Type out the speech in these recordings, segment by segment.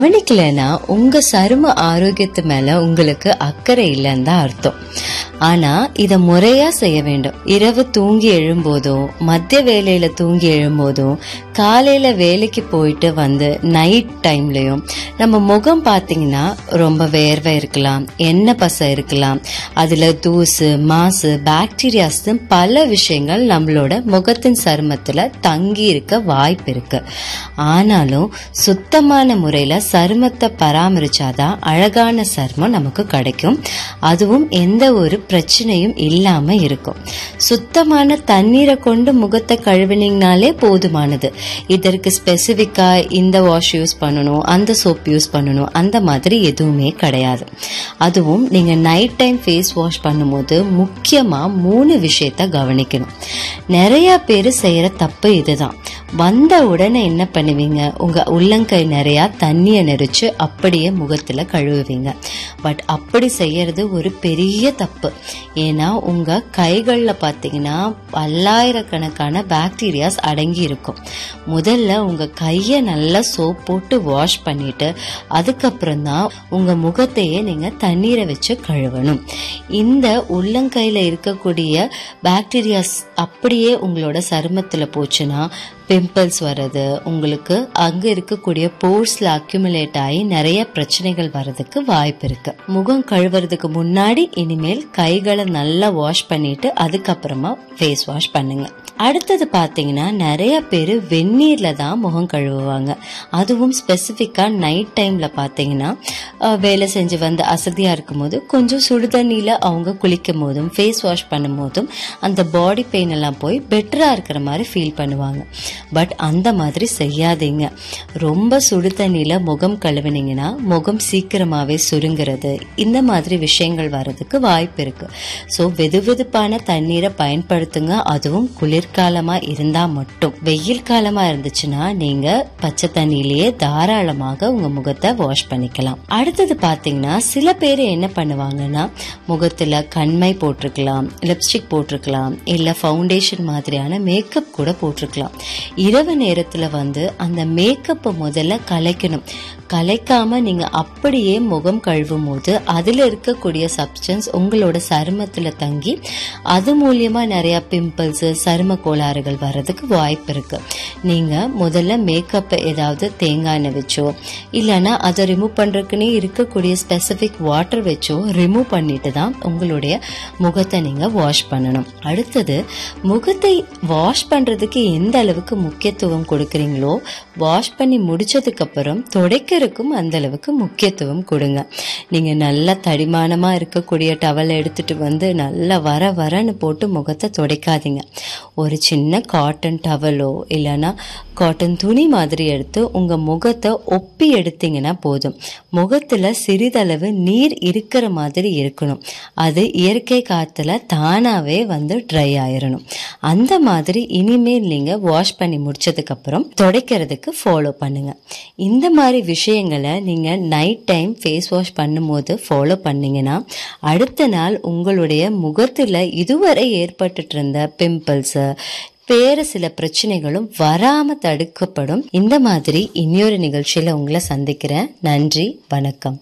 கவனிக்கலைன்னா உங்க சரும ஆரோக்கியத்து மேல உங்களுக்கு அக்கறை இல்லைன்னு தான் அர்த்தம் ஆனா இத முறையா செய்ய வேண்டும் இரவு தூங்கி எழும்போதும் மத்திய வேலையில தூங்கி எழும்போதும் காலையில வேலைக்கு போயிட்டு வந்து நைட் டைம்லயும் நம்ம முகம் பாத்தீங்கன்னா ரொம்ப வேர்வை இருக்கலாம் எண்ணெய் பசை இருக்கலாம் அதுல தூசு மாசு பாக்டீரியாஸ் பல விஷயங்கள் நம்மளோட முகத்தின் சருமத்துல தங்கி இருக்க வாய்ப்பு இருக்கு ஆனாலும் சுத்தமான முறையில சருமத்தை பராமரிச்சாதான் அழகான சருமம் நமக்கு கிடைக்கும் அதுவும் எந்த ஒரு பிரச்சனையும் இல்லாம இருக்கும் சுத்தமான தண்ணீரை கொண்டு முகத்தை கழுவினீங்கனாலே போதுமானது இதற்கு ஸ்பெசிஃபிக்கா இந்த வாஷ் யூஸ் பண்ணணும் அந்த சோப் யூஸ் பண்ணணும் அந்த மாதிரி எதுவுமே கிடையாது அதுவும் நீங்க நைட் டைம் ஃபேஸ் வாஷ் பண்ணும்போது முக்கியமா மூணு விஷயத்த கவனிக்கணும் நிறைய பேர் செய்யற தப்பு இதுதான் வந்த உடனே என்ன பண்ணுவீங்க உங்க உள்ளங்கை நிறைய தண்ணிய நெரிச்சு அப்படியே முகத்துல கழுவுவீங்க பட் அப்படி செய்யறது ஒரு பெரிய தப்பு ஏன்னா உங்க கைகள்ல பாத்தீங்கன்னா பல்லாயிரக்கணக்கான பாக்டீரியாஸ் அடங்கி இருக்கும் முதல்ல உங்க கைய நல்லா சோப் போட்டு வாஷ் பண்ணிட்டு அதுக்கப்புறம் தான் உங்க முகத்தையே நீங்க தண்ணீரை வச்சு கழுவணும் இந்த உள்ளங்கையில இருக்கக்கூடிய பாக்டீரியாஸ் அப்படியே உங்களோட சருமத்துல போச்சுன்னா பிம்பிள்ஸ் வர்றது உங்களுக்கு அங்க இருக்கக்கூடிய போர்ஸ்ல அக்யூமுலேட் ஆகி நிறைய பிரச்சனைகள் வர்றதுக்கு வாய்ப்பு இருக்கு முகம் கழுவுறதுக்கு முன்னாடி இனிமேல் கைகளை நல்லா வாஷ் பண்ணிட்டு அதுக்கப்புறமா ஃபேஸ் வாஷ் பண்ணுங்க அடுத்தது பாத்தீங்கன்னா நிறைய பேர் வெந்நீர்ல தான் முகம் கழுவுவாங்க அதுவும் ஸ்பெசிஃபிக்கா நைட் டைம்ல பாத்தீங்கன்னா அஹ், வேலை செஞ்சு வந்து அசதியா இருக்கும்போது கொஞ்சம் சுடுதண்ணியில அவங்க குளிக்கும் போதும் ஃபேஸ் வாஷ் பண்ணும் போதும் அந்த பாடி பெயின் எல்லாம் போய் பெட்டரா இருக்கிற மாதிரி ஃபீல் பண்ணுவாங்க பட் அந்த மாதிரி செய்யாதீங்க ரொம்ப சுடு தண்ணியில முகம் கழுவினீங்கன்னா முகம் சீக்கிரமாவே சுருங்குறது இந்த மாதிரி விஷயங்கள் வர்றதுக்கு வாய்ப்பு இருக்கு ஸோ வெது வெதுப்பான தண்ணீரை பயன்படுத்துங்க அதுவும் குளிர்காலமா இருந்தா மட்டும் வெயில் காலமா இருந்துச்சுன்னா நீங்க பச்சை தண்ணியிலேயே தாராளமாக உங்க முகத்தை வாஷ் பண்ணிக்கலாம் அடுத்தது பாத்தீங்கன்னா சில பேர் என்ன பண்ணுவாங்கன்னா முகத்துல கண்மை போட்டிருக்கலாம் லிப்ஸ்டிக் போட்டிருக்கலாம் இல்ல ஃபவுண்டேஷன் மாதிரியான மேக்கப் கூட போட்டிருக்கலாம் இரவு நேரத்துல வந்து அந்த மேக்கப்பை முதல்ல கலைக்கணும் கலைக்காம நீங்க அப்படியே முகம் கழுவும் போது அதுல இருக்கக்கூடிய சப்ஸ்டன்ஸ் உங்களோட சருமத்துல தங்கி அது மூலியமா நிறைய பிம்பிள்ஸ் சரும கோளாறுகள் வர்றதுக்கு வாய்ப்பு இருக்கு நீங்க முதல்ல மேக்கப்பை ஏதாவது தேங்காய் எண்ணெய் வச்சோ இல்லைன்னா அதை ரிமூவ் பண்றதுக்குன்னே இருக்கக்கூடிய ஸ்பெசிபிக் வாட்டர் வச்சோ ரிமூவ் பண்ணிட்டு தான் உங்களுடைய முகத்தை நீங்க வாஷ் பண்ணணும் அடுத்தது முகத்தை வாஷ் பண்றதுக்கு எந்த அளவுக்கு முக்கியத்துவம் கொடுக்கறீங்களோ வாஷ் பண்ணி முடிச்சதுக்கு அப்புறம் துடைக்கிறதுக்கும் அந்த அளவுக்கு முக்கியத்துவம் கொடுங்க நீங்க நல்லா தடிமானமா இருக்கக்கூடிய டவலை எடுத்துட்டு வந்து நல்லா வர வரன்னு போட்டு முகத்தை துடைக்காதீங்க ஒரு சின்ன காட்டன் டவலோ இல்லைன்னா காட்டன் துணி மாதிரி எடுத்து உங்க முகத்தை ஒப்பி எடுத்தீங்கன்னா போதும் முகத்துல சிறிதளவு நீர் இருக்கிற மாதிரி இருக்கணும் அது இயற்கை காத்துல தானாவே வந்து ட்ரை ஆயிரணும் அந்த மாதிரி இனிமேல் நீங்க வாஷ் பண்ணி முடிச்சதுக்கு அப்புறம் துடைக்கிறதுக்கு ஃபாலோ பண்ணுங்க இந்த மாதிரி விஷயங்களை நீங்க நைட் டைம் ஃபேஸ் வாஷ் பண்ணும்போது ஃபாலோ பண்ணீங்கன்னா அடுத்த நாள் உங்களுடைய முகத்துல இதுவரை ஏற்பட்டுட்டு இருந்த பிம்பிள்ஸ் வேறு சில பிரச்சனைகளும் வராம தடுக்கப்படும் இந்த மாதிரி இன்னொரு நிகழ்ச்சியில உங்களை சந்திக்கிறேன் நன்றி வணக்கம்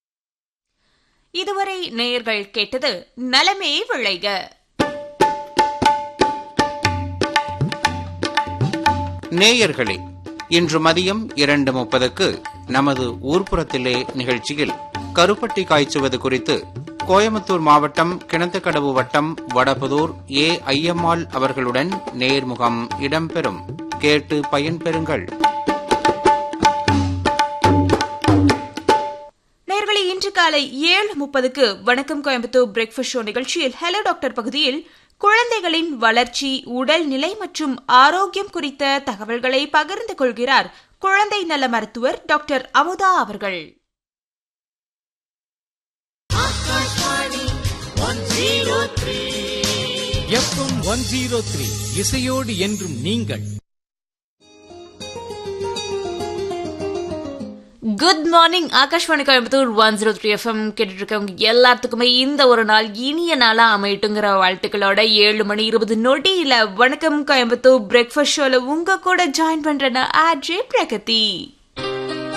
இதுவரை நேயர்கள் கேட்டது நலமே விளைக நேயர்களே இன்று மதியம் இரண்டு முப்பதுக்கு நமது ஊர்ப்புறத்திலே நிகழ்ச்சியில் கருப்பட்டி காய்ச்சுவது குறித்து கோயம்புத்தூர் மாவட்டம் கிணத்துக்கடவு வட்டம் வடபுதூர் ஏ ஐயம்மாள் அவர்களுடன் நேர்முகம் இடம்பெறும் கேட்டு பயன்பெறுங்கள் நேர்களை இன்று காலை ஏழு முப்பதுக்கு வணக்கம் கோயம்புத்தூர் பிரேக்ஃபாஸ்ட் ஷோ நிகழ்ச்சியில் ஹலோ டாக்டர் பகுதியில் குழந்தைகளின் வளர்ச்சி உடல் நிலை மற்றும் ஆரோக்கியம் குறித்த தகவல்களை பகிர்ந்து கொள்கிறார் குழந்தை நல மருத்துவர் டாக்டர் அமுதா அவர்கள் எஃப்எம் ஒன் ஜீரோ த்ரீ இசையோடு என்றும் நீங்கள் good morning Akashvani Coimbatore one zero three FM கேட்டுட்டு இருக்கவங்க எல்லாத்துக்குமே இந்த ஒரு நாள் இனிய நாளா அமையட்டுங்கிற வாழ்த்துக்களோட ஏழு மணி இருபது நொடியில வணக்கம் கோயம்புத்தூர் பிரேக்ஃபாஸ்ட் ஷோல உங்க கூட ஜாயின் பண்றேன் ஆர்ஜே பிரகதி